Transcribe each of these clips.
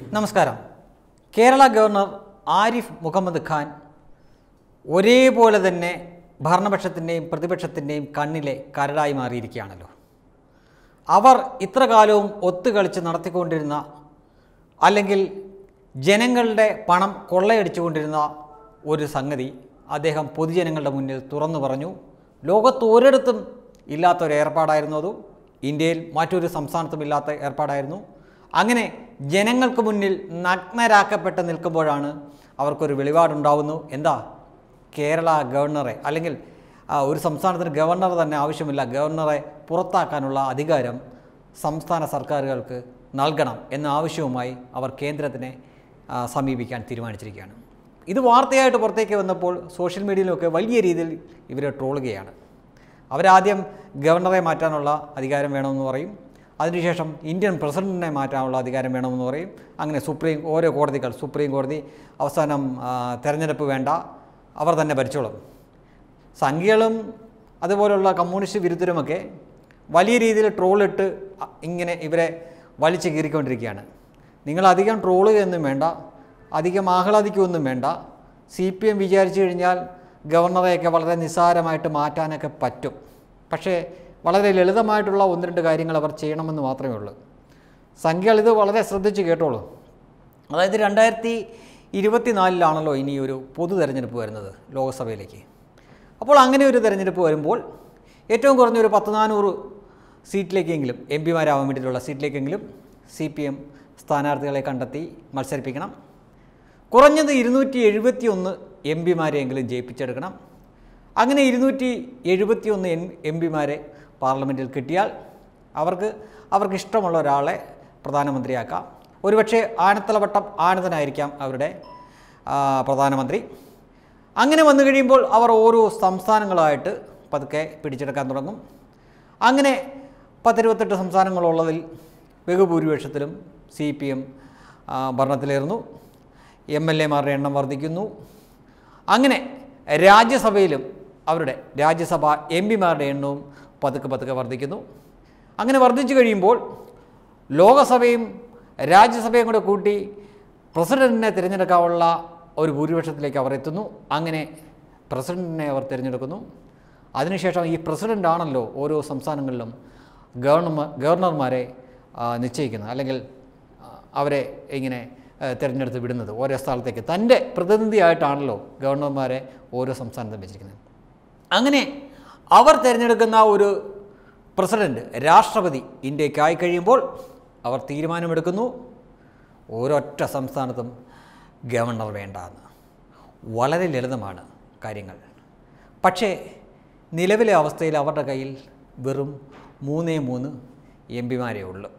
നമസ്കാരം കേരള ഗവർണർ ആരിഫ് മുഹമ്മദ് ഖാൻ ഒരേപോലെ തന്നെ ഭരണപക്ഷത്തിൻ്റെയും പ്രതിപക്ഷത്തിൻ്റെയും കണ്ണിലെ കരടായി മാറിയിരിക്കുകയാണല്ലോ അവർ ഇത്ര കാലവും ഒത്തുകളിച്ച് നടത്തിക്കൊണ്ടിരുന്ന അല്ലെങ്കിൽ ജനങ്ങളുടെ പണം കൊള്ളയടിച്ചുകൊണ്ടിരുന്ന ഒരു സംഗതി അദ്ദേഹം പൊതുജനങ്ങളുടെ മുന്നിൽ തുറന്നു പറഞ്ഞു ലോകത്ത് ഒരിടത്തും ഇല്ലാത്ത ഒരു ഏർപ്പാടായിരുന്നു അത് ഇന്ത്യയിൽ മറ്റൊരു സംസ്ഥാനത്തും ഇല്ലാത്ത ഏർപ്പാടായിരുന്നു അങ്ങനെ ജനങ്ങൾക്ക് മുന്നിൽ നഗ്നരാക്കപ്പെട്ട് നിൽക്കുമ്പോഴാണ് അവർക്കൊരു വെളിപാടുണ്ടാവുന്നു എന്താ കേരള ഗവർണറെ അല്ലെങ്കിൽ ആ, ഒരു സംസ്ഥാനത്തിന് ഗവർണർ തന്നെ ആവശ്യമില്ല ഗവർണറെ പുറത്താക്കാനുള്ള അധികാരം സംസ്ഥാന സർക്കാരുകൾക്ക് നൽകണം എന്ന ആവശ്യവുമായി അവർ കേന്ദ്രത്തിനെ ആ, സമീപിക്കാൻ തീരുമാനിച്ചിരിക്കുകയാണ് ഇത് വാർത്തയായിട്ട് പുറത്തേക്ക് വന്നപ്പോൾ സോഷ്യൽ മീഡിയയിലൊക്കെ വലിയ രീതിയിൽ ഇവരെ ട്രോളുകയാണ് അവരാദ്യം ഗവർണറെ മാറ്റാനുള്ള അധികാരം വേണമെന്ന് പറയും അതിനുശേഷം ഇന്ത്യൻ പ്രസിഡന്റിനെ മാറ്റാനുള്ള അധികാരം വേണമെന്ന് പറയും അങ്ങനെ സുപ്രീം ഓരോ കോടതികൾ സുപ്രീം കോടതി അവസാനം ആ, തെരഞ്ഞെടുപ്പ് വേണ്ട അവർ തന്നെ ഭരിച്ചോളും സംഘികളും അതുപോലുള്ള കമ്മ്യൂണിസ്റ്റ് വിരുദ്ധരുമൊക്കെ വലിയ രീതിയിൽ ട്രോളിട്ട് അ- ഇങ്ങനെ ഇവരെ വലിച്ചു കീറിക്കൊണ്ടിരിക്കുകയാണ് നിങ്ങൾ അധികം ട്രോളുകയൊന്നും വേണ്ട അധികം ആഹ്ലാദിക്കുകയൊന്നും വേണ്ട സി പി എം വിചാരിച്ചു കഴിഞ്ഞാൽ ഗവർണറെയൊക്കെ വളരെ നിസ്സാരമായിട്ട് മാറ്റാനൊക്കെ പറ്റും പക്ഷേ വളരെ ലളിതമായിട്ടുള്ള ഒന്ന് രണ്ട് കാര്യങ്ങൾ അവർ ചെയ്യണമെന്ന് മാത്രമേ ഉള്ളൂ സംഖ്യകൾ ഇത് വളരെ ശ്രദ്ധിച്ച് കേട്ടോളൂ അതായത് രണ്ടായിരത്തി ഇരുപത്തിനാലിലാണല്ലോ ഇനി ഒരു പൊതു തെരഞ്ഞെടുപ്പ് വരുന്നത് ലോക്സഭയിലേക്ക് അപ്പോൾ അങ്ങനെ ഒരു തെരഞ്ഞെടുപ്പ് വരുമ്പോൾ ഏറ്റവും കുറഞ്ഞ ഒരു പത്ത് നാനൂറ് സീറ്റിലേക്കെങ്കിലും എം പിമാരാവാൻ വേണ്ടിയിട്ടുള്ള സീറ്റിലേക്കെങ്കിലും സി പി എം സ്ഥാനാർത്ഥികളെ കണ്ടെത്തി മത്സരിപ്പിക്കണം കുറഞ്ഞത് ഇരുന്നൂറ്റി എഴുപത്തി ഒന്ന് എം പിമാരെയെങ്കിലും ജയിപ്പിച്ചെടുക്കണം അങ്ങനെ ഇരുന്നൂറ്റി എഴുപത്തി ഒന്ന് എം എം പിമാരെ പാർലമെൻറ്റിൽ കിട്ടിയാൽ അവർക്ക് അവർക്ക് ഇഷ്ടമുള്ള ഒരാളെ പ്രധാനമന്ത്രിയാക്കാം ഒരുപക്ഷെ ആനത്തലവട്ടം ആനന്ദനായിരിക്കാം അവരുടെ ആ, പ്രധാനമന്ത്രി അങ്ങനെ വന്നു കഴിയുമ്പോൾ അവർ ഓരോ സംസ്ഥാനങ്ങളായിട്ട് പതുക്കെ പിടിച്ചെടുക്കാൻ തുടങ്ങും അങ്ങനെ പത്തിരുപത്തെട്ട് സംസ്ഥാനങ്ങളുള്ളതിൽ ബഹുഭൂരിപക്ഷത്തിലും സി പി എം ഭരണത്തിലേറുന്നു എം എൽ എമാരുടെ എണ്ണം വർദ്ധിക്കുന്നു അങ്ങനെ രാജ്യസഭയിലും അവരുടെ രാജ്യസഭ എം പിമാരുടെ എണ്ണവും പതുക്കെ പതുക്കെ വർദ്ധിക്കുന്നു അങ്ങനെ വർദ്ധിച്ചു കഴിയുമ്പോൾ ലോകസഭയും രാജ്യസഭയും കൂടെ കൂട്ടി പ്രസിഡന്റിനെ തിരഞ്ഞെടുക്കാനുള്ള ഒരു ഭൂരിപക്ഷത്തിലേക്ക് അവർ എത്തുന്നു അങ്ങനെ പ്രസിഡന്റിനെ അവർ തിരഞ്ഞെടുക്കുന്നു അതിനുശേഷം ഈ പ്രസിഡൻ്റ് ആണല്ലോ ഓരോ സംസ്ഥാനങ്ങളിലും ഗവർണർമാർ ഗവർണർമാരെ ആ, നിശ്ചയിക്കുന്നത് അല്ലെങ്കിൽ ആ, അവരെ ഇങ്ങനെ ആ, തിരഞ്ഞെടുത്ത് വിടുന്നത് ഓരോ സ്ഥലത്തേക്ക് തൻ്റെ പ്രതിനിധിയായിട്ടാണല്ലോ ഗവർണർമാരെ ഓരോ സംസ്ഥാനത്തും വെച്ചിരിക്കുന്നത് അങ്ങനെ അവർ തിരഞ്ഞെടുക്കുന്ന ഒരു പ്രസിഡന്റ് രാഷ്ട്രപതി ഇന്ത്യക്കായി കഴിയുമ്പോൾ അവർ തീരുമാനമെടുക്കുന്നു ഓരൊറ്റ സംസ്ഥാനത്തും ഗവർണർ വേണ്ട എന്ന് വളരെ ലളിതമാണ് കാര്യങ്ങൾ പക്ഷേ നിലവിലെ അവസ്ഥയിൽ അവരുടെ കയ്യിൽ വെറും മൂന്നേ മൂന്ന് എം പിമാരേ ഉള്ളൂ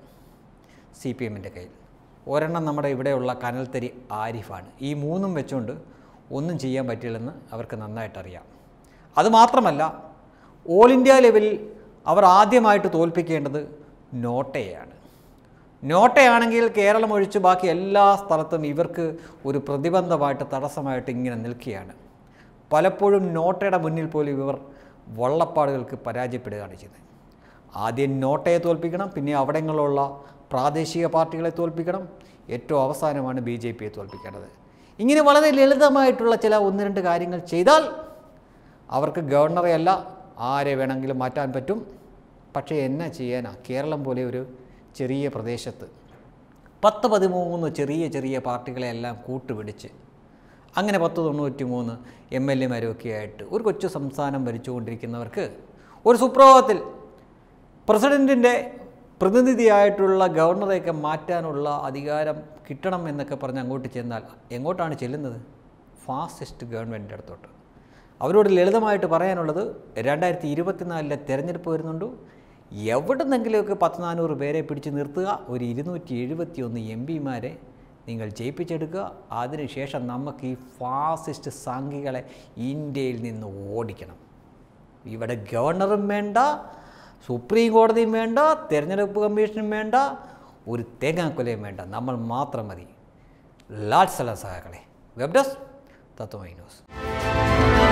സി പി എമ്മിൻ്റെ കയ്യിൽ ഒരെണ്ണം നമ്മുടെ ഇവിടെയുള്ള കനൽത്തരി ആരിഫാണ് ഈ മൂന്നും വെച്ചുകൊണ്ട് ഒന്നും ചെയ്യാൻ പറ്റില്ലെന്ന് അവർക്ക് നന്നായിട്ടറിയാം അതുമാത്രമല്ല ഓൾ ഇന്ത്യ ലെവലിൽ അവർ ആദ്യമായിട്ട് തോൽപ്പിക്കേണ്ടത് നോട്ടയെയാണ് നോട്ടയാണെങ്കിൽ കേരളം ഒഴിച്ച് ബാക്കി എല്ലാ സ്ഥലത്തും ഇവർക്ക് ഒരു പ്രതിബന്ധമായിട്ട് തടസ്സമായിട്ട് ഇങ്ങനെ നിൽക്കുകയാണ് പലപ്പോഴും നോട്ടയുടെ മുന്നിൽ പോലും ഇവർ വള്ളപ്പാടുകൾക്ക് പരാജയപ്പെടുകയാണ് ചെയ്യുന്നത് ആദ്യം നോട്ടയെ തോൽപ്പിക്കണം പിന്നെ അവിടങ്ങളിലുള്ള പ്രാദേശിക പാർട്ടികളെ തോൽപ്പിക്കണം ഏറ്റവും അവസാനമാണ് ബി ജെ പിയെ തോൽപ്പിക്കേണ്ടത് ഇങ്ങനെ വളരെ ലളിതമായിട്ടുള്ള ചില ഒന്ന് രണ്ട് കാര്യങ്ങൾ ചെയ്താൽ അവർക്ക് ഗവർണറെ അല്ല ആരെ വേണമെങ്കിലും മാറ്റാൻ പറ്റും പക്ഷേ എന്നാ ചെയ്യാനാ കേരളം പോലെ ഒരു ചെറിയ പ്രദേശത്ത് പത്ത് പതിമൂന്ന് ചെറിയ ചെറിയ പാർട്ടികളെല്ലാം കൂട്ടുപിടിച്ച് അങ്ങനെ പത്ത് തൊണ്ണൂറ്റി മൂന്ന് എം എൽ എമാരൊക്കെ ആയിട്ട് ഒരു കൊച്ചു സംസ്ഥാനം ഭരിച്ചുകൊണ്ടിരിക്കുന്നവർക്ക് ഒരു സുപ്രഭാതത്തിൽ പ്രസിഡൻറ്റിൻ്റെ പ്രതിനിധിയായിട്ടുള്ള ഗവർണറെയൊക്കെ മാറ്റാനുള്ള അധികാരം കിട്ടണം എന്നൊക്കെ പറഞ്ഞ് അങ്ങോട്ട് ചെന്നാൽ എങ്ങോട്ടാണ് ചെല്ലുന്നത് ഫാസിസ്റ്റ് ഗവൺമെൻറ്റിൻ്റെ അടുത്തോട്ട് അവരോട് ലളിതമായിട്ട് പറയാനുള്ളത് രണ്ടായിരത്തി ഇരുപത്തിനാലിലെ തെരഞ്ഞെടുപ്പ് വരുന്നുണ്ട് എവിടുന്നെങ്കിലുമൊക്കെ പത്ത് നാനൂറ് പേരെ പിടിച്ച് നിർത്തുക ഒരു ഇരുന്നൂറ്റി എഴുപത്തി ഒന്ന് എം പിമാരെ നിങ്ങൾ ജയിപ്പിച്ചെടുക്കുക അതിനുശേഷം നമുക്ക് ഈ ഫാസിസ്റ്റ് സംഘികളെ ഇന്ത്യയിൽ നിന്ന് ഓടിക്കണം ഇവിടെ ഗവർണറും വേണ്ട സുപ്രീം കോടതിയും വേണ്ട തെരഞ്ഞെടുപ്പ് കമ്മീഷനും വേണ്ട ഒരു തേങ്ങാക്കൊലയും വേണ്ട നമ്മൾ മാത്രം മതി ലാൽ സല സഹാക്കളെ വെബ് ഡെസ്ക് തത്വമൈ ന്യൂസ്